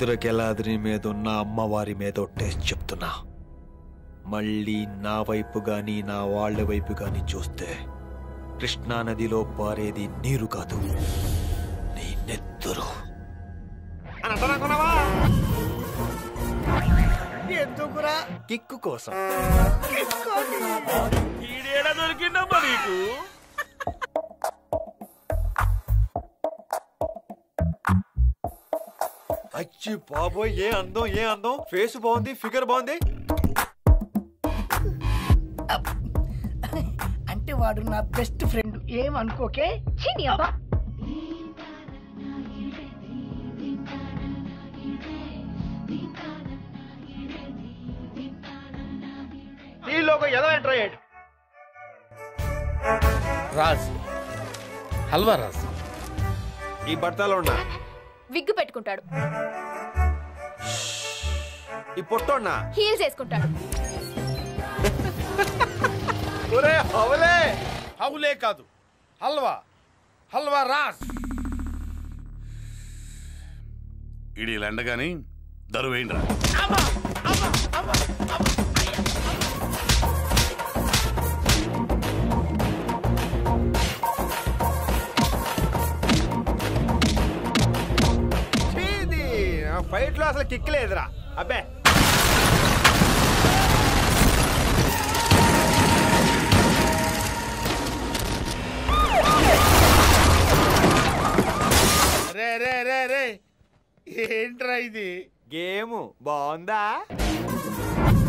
ఇంద్రకెలాద్రి మీద ఉన్న అమ్మవారి మీద టేస్ట్ చెప్తున్నా మళ్ళీ నా వైపు గాని నా వాళ్ళ వైపు గాని చూస్తే కృష్ణా నదిలో పారేది నీరు కాదు నీ నెత్తురు ఎందుకురా కిక్కు కోసం ఈడేడ దొరికిందమ్మా నీకు అచ్చి బాబోయ్ ఏ అందం ఏ అందం ఫేస్ బాగుంది ఫిగర్ బాగుంది అంటే వాడు నా బెస్ట్ ఫ్రెండ్ ఏం అనుకోకే చీని అబ్బా ఈలోగా ఎలా ఎంటర్ అయ్యాడు రాజ్ హల్వా రాజ్ ఈ బట్టలో ఉన్నా విగ్గు పెట్టుకుంటాడు ఈ పొట్టోన్నా హీల్స్ వేసుకుంటాడు ఒరే అవలే హౌలే కాదు హల్వా హల్వా రాజ్ ఈడి ఎండగాని దరువేయండిరా ఫైట్ లో అసలు కిక్ లేదురా అబ్బే రే రే రే రే ఏంట్రా ఇది గేమ్ బాగుందా